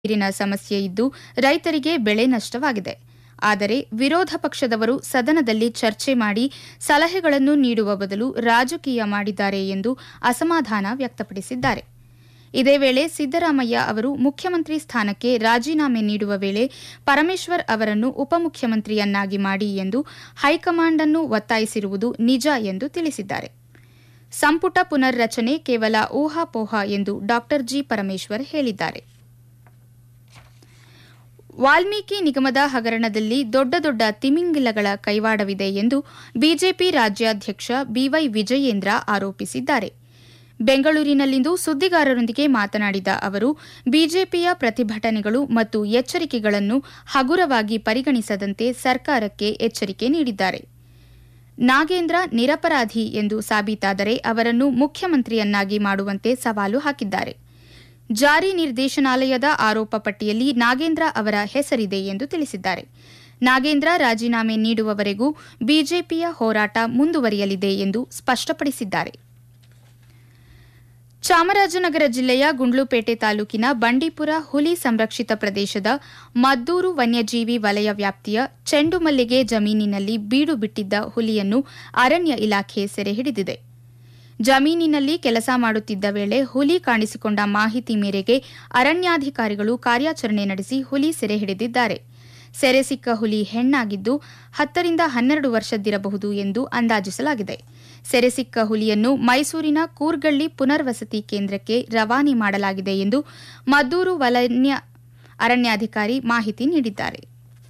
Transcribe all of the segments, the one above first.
ನೀರಿನ ಸಮಸ್ಯೆ ಇದ್ದು ರೈತರಿಗೆ ಬೆಳೆ ನಷ್ಟವಾಗಿದೆ ಆದರೆ ವಿರೋಧ ಪಕ್ಷದವರು ಸದನದಲ್ಲಿ ಚರ್ಚೆ ಮಾಡಿ ಸಲಹೆಗಳನ್ನು ನೀಡುವ ಬದಲು ರಾಜಕೀಯ ಮಾಡಿದ್ದಾರೆ ಎಂದು ಅಸಮಾಧಾನ ವ್ಯಕ್ತಪಡಿಸಿದ್ದಾರೆ ಇದೇ ವೇಳೆ ಸಿದ್ದರಾಮಯ್ಯ ಅವರು ಮುಖ್ಯಮಂತ್ರಿ ಸ್ಥಾನಕ್ಕೆ ರಾಜೀನಾಮೆ ನೀಡುವ ವೇಳೆ ಪರಮೇಶ್ವರ್ ಅವರನ್ನು ಉಪಮುಖ್ಯಮಂತ್ರಿಯನ್ನಾಗಿ ಮಾಡಿ ಎಂದು ಹೈಕಮಾಂಡ್ ಅನ್ನು ಒತ್ತಾಯಿಸಿರುವುದು ನಿಜ ಎಂದು ತಿಳಿಸಿದ್ದಾರೆ ಸಂಪುಟ ಪುನರ್ರಚನೆ ಕೇವಲ ಊಹಾಪೋಹ ಎಂದು ಡಾ ಜಿ ಪರಮೇಶ್ವರ್ ಹೇಳಿದ್ದಾರೆ ವಾಲ್ಮೀಕಿ ನಿಗಮದ ಹಗರಣದಲ್ಲಿ ದೊಡ್ಡ ದೊಡ್ಡ ತಿಮಿಂಗಿಲಗಳ ಕೈವಾಡವಿದೆ ಎಂದು ಬಿಜೆಪಿ ರಾಜ್ಯಾಧ್ಯಕ್ಷ ಬಿವೈ ವಿಜಯೇಂದ್ರ ಆರೋಪಿಸಿದ್ದಾರೆ ಬೆಂಗಳೂರಿನಲ್ಲಿಂದು ಸುದ್ದಿಗಾರರೊಂದಿಗೆ ಮಾತನಾಡಿದ ಅವರು ಬಿಜೆಪಿಯ ಪ್ರತಿಭಟನೆಗಳು ಮತ್ತು ಎಚ್ಚರಿಕೆಗಳನ್ನು ಹಗುರವಾಗಿ ಪರಿಗಣಿಸದಂತೆ ಸರ್ಕಾರಕ್ಕೆ ಎಚ್ಚರಿಕೆ ನೀಡಿದ್ದಾರೆ ನಾಗೇಂದ್ರ ನಿರಪರಾಧಿ ಎಂದು ಸಾಬೀತಾದರೆ ಅವರನ್ನು ಮುಖ್ಯಮಂತ್ರಿಯನ್ನಾಗಿ ಮಾಡುವಂತೆ ಸವಾಲು ಹಾಕಿದ್ದಾರೆ ಜಾರಿ ನಿರ್ದೇಶನಾಲಯದ ಆರೋಪ ಪಟ್ಟಿಯಲ್ಲಿ ನಾಗೇಂದ್ರ ಅವರ ಹೆಸರಿದೆ ಎಂದು ತಿಳಿಸಿದ್ದಾರೆ ನಾಗೇಂದ್ರ ರಾಜೀನಾಮೆ ನೀಡುವವರೆಗೂ ಬಿಜೆಪಿಯ ಹೋರಾಟ ಮುಂದುವರಿಯಲಿದೆ ಎಂದು ಸ್ಪಷ್ಟಪಡಿಸಿದ್ದಾರೆ ಚಾಮರಾಜನಗರ ಜಿಲ್ಲೆಯ ಗುಂಡ್ಲುಪೇಟೆ ತಾಲೂಕಿನ ಬಂಡೀಪುರ ಹುಲಿ ಸಂರಕ್ಷಿತ ಪ್ರದೇಶದ ಮದ್ದೂರು ವನ್ಯಜೀವಿ ವಲಯ ವ್ಯಾಪ್ತಿಯ ಚೆಂಡುಮಲ್ಲಿಗೆ ಜಮೀನಿನಲ್ಲಿ ಬೀಡು ಬಿಟ್ಟಿದ್ದ ಹುಲಿಯನ್ನು ಅರಣ್ಯ ಇಲಾಖೆ ಸೆರೆ ಹಿಡಿದಿದೆ ಜಮೀನಿನಲ್ಲಿ ಕೆಲಸ ಮಾಡುತ್ತಿದ್ದ ವೇಳೆ ಹುಲಿ ಕಾಣಿಸಿಕೊಂಡ ಮಾಹಿತಿ ಮೇರೆಗೆ ಅರಣ್ಯಾಧಿಕಾರಿಗಳು ಕಾರ್ಯಾಚರಣೆ ನಡೆಸಿ ಹುಲಿ ಸೆರೆ ಹಿಡಿದಿದ್ದಾರೆ ಸೆರೆ ಸಿಕ್ಕ ಹುಲಿ ಹೆಣ್ಣಾಗಿದ್ದು ಹತ್ತರಿಂದ ಹನ್ನೆರಡು ವರ್ಷದ್ದಿರಬಹುದು ಎಂದು ಅಂದಾಜಿಸಲಾಗಿದೆ ಸೆರೆ ಸಿಕ್ಕ ಹುಲಿಯನ್ನು ಮೈಸೂರಿನ ಕೂರ್ಗಳ್ಳಿ ಪುನರ್ವಸತಿ ಕೇಂದ್ರಕ್ಕೆ ರವಾನೆ ಮಾಡಲಾಗಿದೆ ಎಂದು ಮದ್ದೂರು ವಲಯ ಅರಣ್ಯಾಧಿಕಾರಿ ಮಾಹಿತಿ ನೀಡಿದ್ದಾರೆ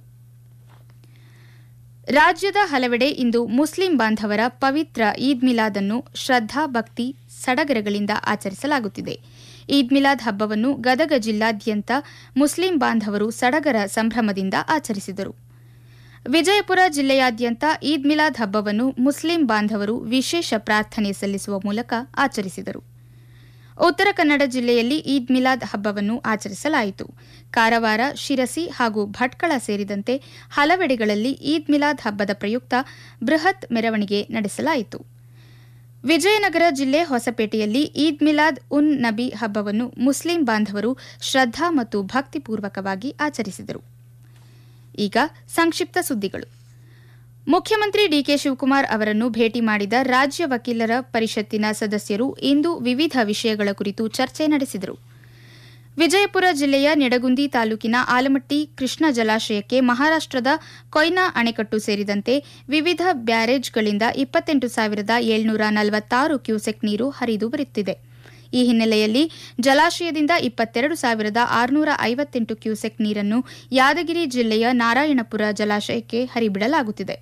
ರಾಜ್ಯದ ಹಲವೆಡೆ ಇಂದು ಮುಸ್ಲಿಂ ಬಾಂಧವರ ಪವಿತ್ರ ಈದ್ ಮಿಲಾದ್ ಅನ್ನು ಶ್ರದ್ದಾ ಭಕ್ತಿ ಸಡಗರಗಳಿಂದ ಆಚರಿಸಲಾಗುತ್ತಿದೆ ಈದ್ ಮಿಲಾದ್ ಹಬ್ಬವನ್ನು ಗದಗ ಜಿಲ್ಲಾದ್ಯಂತ ಮುಸ್ಲಿಂ ಬಾಂಧವರು ಸಡಗರ ಸಂಭ್ರಮದಿಂದ ಆಚರಿಸಿದರು ವಿಜಯಪುರ ಜಿಲ್ಲೆಯಾದ್ಯಂತ ಈದ್ ಮಿಲಾದ್ ಹಬ್ಬವನ್ನು ಮುಸ್ಲಿಂ ಬಾಂಧವರು ವಿಶೇಷ ಪ್ರಾರ್ಥನೆ ಸಲ್ಲಿಸುವ ಮೂಲಕ ಆಚರಿಸಿದರು ಉತ್ತರ ಕನ್ನಡ ಜಿಲ್ಲೆಯಲ್ಲಿ ಈದ್ ಮಿಲಾದ್ ಹಬ್ಬವನ್ನು ಆಚರಿಸಲಾಯಿತು ಕಾರವಾರ ಶಿರಸಿ ಹಾಗೂ ಭಟ್ಕಳ ಸೇರಿದಂತೆ ಹಲವೆಡೆಗಳಲ್ಲಿ ಈದ್ ಮಿಲಾದ್ ಹಬ್ಬದ ಪ್ರಯುಕ್ತ ಬೃಹತ್ ಮೆರವಣಿಗೆ ನಡೆಸಲಾಯಿತು ವಿಜಯನಗರ ಜಿಲ್ಲೆ ಹೊಸಪೇಟೆಯಲ್ಲಿ ಈದ್ ಮಿಲಾದ್ ಉನ್ ನಬಿ ಹಬ್ಬವನ್ನು ಮುಸ್ಲಿಂ ಬಾಂಧವರು ಶ್ರದ್ದಾ ಮತ್ತು ಭಕ್ತಿಪೂರ್ವಕವಾಗಿ ಆಚರಿಸಿದರು ಈಗ ಸಂಕ್ಷಿಪ್ತ ಸುದ್ದಿಗಳು ಮುಖ್ಯಮಂತ್ರಿ ಡಿಕೆ ಶಿವಕುಮಾರ್ ಅವರನ್ನು ಭೇಟಿ ಮಾಡಿದ ರಾಜ್ಯ ವಕೀಲರ ಪರಿಷತ್ತಿನ ಸದಸ್ಯರು ಇಂದು ವಿವಿಧ ವಿಷಯಗಳ ಕುರಿತು ಚರ್ಚೆ ನಡೆಸಿದರು ವಿಜಯಪುರ ಜಿಲ್ಲೆಯ ನಿಡಗುಂದಿ ತಾಲೂಕಿನ ಆಲಮಟ್ಟಿ ಕೃಷ್ಣ ಜಲಾಶಯಕ್ಕೆ ಮಹಾರಾಷ್ಟದ ಕೊಯ್ನಾ ಅಣೆಕಟ್ಟು ಸೇರಿದಂತೆ ವಿವಿಧ ಬ್ಯಾರೇಜ್ಗಳಿಂದ ಇಪ್ಪತ್ತೆಂಟು ಸಾವಿರದ ಏಳ್ನೂರ ನಲವತ್ತಾರು ಕ್ಯೂಸೆಕ್ ನೀರು ಹರಿದು ಬರುತ್ತಿದೆ ಈ ಹಿನ್ನೆಲೆಯಲ್ಲಿ ಜಲಾಶಯದಿಂದ ಇಪ್ಪತ್ತೆರಡು ಸಾವಿರದ ಆರುನೂರ ಐವತ್ತೆಂಟು ಕ್ಯೂಸೆಕ್ ನೀರನ್ನು ಯಾದಗಿರಿ ಜಿಲ್ಲೆಯ ನಾರಾಯಣಪುರ ಜಲಾಶಯಕ್ಕೆ ಹರಿಬಿಡಲಾಗುತ್ತಿದೆ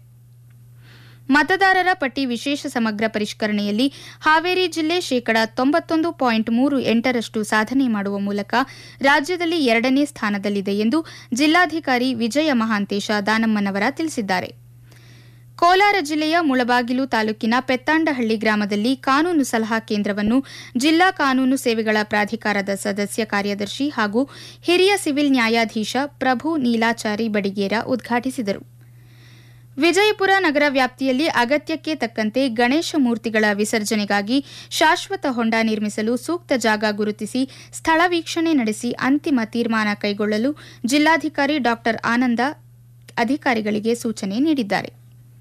ಮತದಾರರ ಪಟ್ಟಿ ವಿಶೇಷ ಸಮಗ್ರ ಪರಿಷ್ಕರಣೆಯಲ್ಲಿ ಹಾವೇರಿ ಜಿಲ್ಲೆ ಶೇಕಡಾ ತೊಂಬತ್ತೊಂದು ಪಾಯಿಂಟ್ ಮೂರು ಎಂಟರಷ್ಟು ಸಾಧನೆ ಮಾಡುವ ಮೂಲಕ ರಾಜ್ಯದಲ್ಲಿ ಎರಡನೇ ಸ್ಥಾನದಲ್ಲಿದೆ ಎಂದು ಜಿಲ್ಲಾಧಿಕಾರಿ ವಿಜಯ ಮಹಾಂತೇಶ ದಾನಮ್ಮನವರ ತಿಳಿಸಿದ್ದಾರೆ ಕೋಲಾರ ಜಿಲ್ಲೆಯ ಮುಳಬಾಗಿಲು ತಾಲೂಕಿನ ಪೆತ್ತಾಂಡಹಳ್ಳಿ ಗ್ರಾಮದಲ್ಲಿ ಕಾನೂನು ಸಲಹಾ ಕೇಂದ್ರವನ್ನು ಜಿಲ್ಲಾ ಕಾನೂನು ಸೇವೆಗಳ ಪ್ರಾಧಿಕಾರದ ಸದಸ್ಯ ಕಾರ್ಯದರ್ಶಿ ಹಾಗೂ ಹಿರಿಯ ಸಿವಿಲ್ ನ್ಯಾಯಾಧೀಶ ಪ್ರಭು ನೀಲಾಚಾರಿ ಬಡಿಗೇರ ಉದ್ಘಾಟಿಸಿದರು ವಿಜಯಪುರ ನಗರ ವ್ಯಾಪ್ತಿಯಲ್ಲಿ ಅಗತ್ಯಕ್ಕೆ ತಕ್ಕಂತೆ ಗಣೇಶ ಮೂರ್ತಿಗಳ ವಿಸರ್ಜನೆಗಾಗಿ ಶಾಶ್ವತ ಹೊಂಡ ನಿರ್ಮಿಸಲು ಸೂಕ್ತ ಜಾಗ ಗುರುತಿಸಿ ಸ್ಥಳ ವೀಕ್ಷಣೆ ನಡೆಸಿ ಅಂತಿಮ ತೀರ್ಮಾನ ಕೈಗೊಳ್ಳಲು ಜಿಲ್ಲಾಧಿಕಾರಿ ಡಾ ಆನಂದ ಅಧಿಕಾರಿಗಳಿಗೆ ಸೂಚನೆ ನೀಡಿದ್ದಾರೆ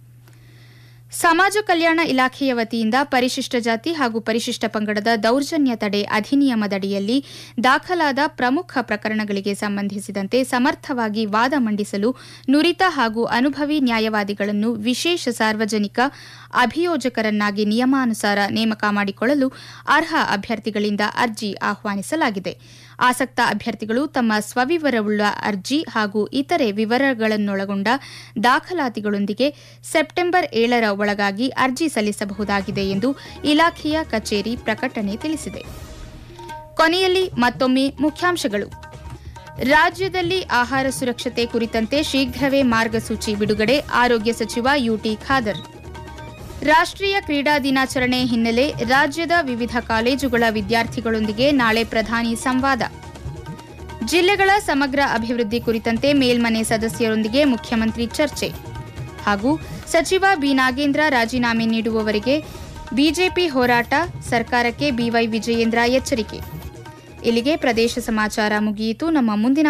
ಸಮಾಜ ಕಲ್ಯಾಣ ಇಲಾಖೆಯ ವತಿಯಿಂದ ಪರಿಶಿಷ್ಟ ಜಾತಿ ಹಾಗೂ ಪರಿಶಿಷ್ಟ ಪಂಗಡದ ದೌರ್ಜನ್ಯ ತಡೆ ಅಧಿನಿಯಮದಡಿಯಲ್ಲಿ ದಾಖಲಾದ ಪ್ರಮುಖ ಪ್ರಕರಣಗಳಿಗೆ ಸಂಬಂಧಿಸಿದಂತೆ ಸಮರ್ಥವಾಗಿ ವಾದ ಮಂಡಿಸಲು ನುರಿತ ಹಾಗೂ ಅನುಭವಿ ನ್ಯಾಯವಾದಿಗಳನ್ನು ವಿಶೇಷ ಸಾರ್ವಜನಿಕ ಅಭಿಯೋಜಕರನ್ನಾಗಿ ನಿಯಮಾನುಸಾರ ನೇಮಕ ಮಾಡಿಕೊಳ್ಳಲು ಅರ್ಹ ಅಭ್ಯರ್ಥಿಗಳಿಂದ ಅರ್ಜಿ ಆಹ್ವಾನಿಸಲಾಗಿದೆ ಆಸಕ್ತ ಅಭ್ಯರ್ಥಿಗಳು ತಮ್ಮ ಸ್ವವಿವರವುಳ್ಳ ಅರ್ಜಿ ಹಾಗೂ ಇತರೆ ವಿವರಗಳನ್ನೊಳಗೊಂಡ ದಾಖಲಾತಿಗಳೊಂದಿಗೆ ಸೆಪ್ಟೆಂಬರ್ ಏಳರ ಒಳಗಾಗಿ ಅರ್ಜಿ ಸಲ್ಲಿಸಬಹುದಾಗಿದೆ ಎಂದು ಇಲಾಖೆಯ ಕಚೇರಿ ಪ್ರಕಟಣೆ ತಿಳಿಸಿದೆ ಕೊನೆಯಲ್ಲಿ ಮತ್ತೊಮ್ಮೆ ಮುಖ್ಯಾಂಶಗಳು ರಾಜ್ಯದಲ್ಲಿ ಆಹಾರ ಸುರಕ್ಷತೆ ಕುರಿತಂತೆ ಶೀಘ್ರವೇ ಮಾರ್ಗಸೂಚಿ ಬಿಡುಗಡೆ ಆರೋಗ್ಯ ಸಚಿವ ಯುಟಿ ಖಾದರ್ ರಾಷ್ಟ್ರೀಯ ಕ್ರೀಡಾ ದಿನಾಚರಣೆ ಹಿನ್ನೆಲೆ ರಾಜ್ಯದ ವಿವಿಧ ಕಾಲೇಜುಗಳ ವಿದ್ಯಾರ್ಥಿಗಳೊಂದಿಗೆ ನಾಳೆ ಪ್ರಧಾನಿ ಸಂವಾದ ಜಿಲ್ಲೆಗಳ ಸಮಗ್ರ ಅಭಿವೃದ್ಧಿ ಕುರಿತಂತೆ ಮೇಲ್ಮನೆ ಸದಸ್ಯರೊಂದಿಗೆ ಮುಖ್ಯಮಂತ್ರಿ ಚರ್ಚೆ ಹಾಗೂ ಸಚಿವ ಬಿ ನಾಗೇಂದ್ರ ರಾಜೀನಾಮೆ ನೀಡುವವರೆಗೆ ಬಿಜೆಪಿ ಹೋರಾಟ ಸರ್ಕಾರಕ್ಕೆ ಬಿವೈ ವಿಜಯೇಂದ್ರ ಎಚ್ಚರಿಕೆ ಇಲ್ಲಿಗೆ ಪ್ರದೇಶ ಸಮಾಚಾರ ಮುಗಿಯಿತು ನಮ್ಮ ಮುಂದಿನ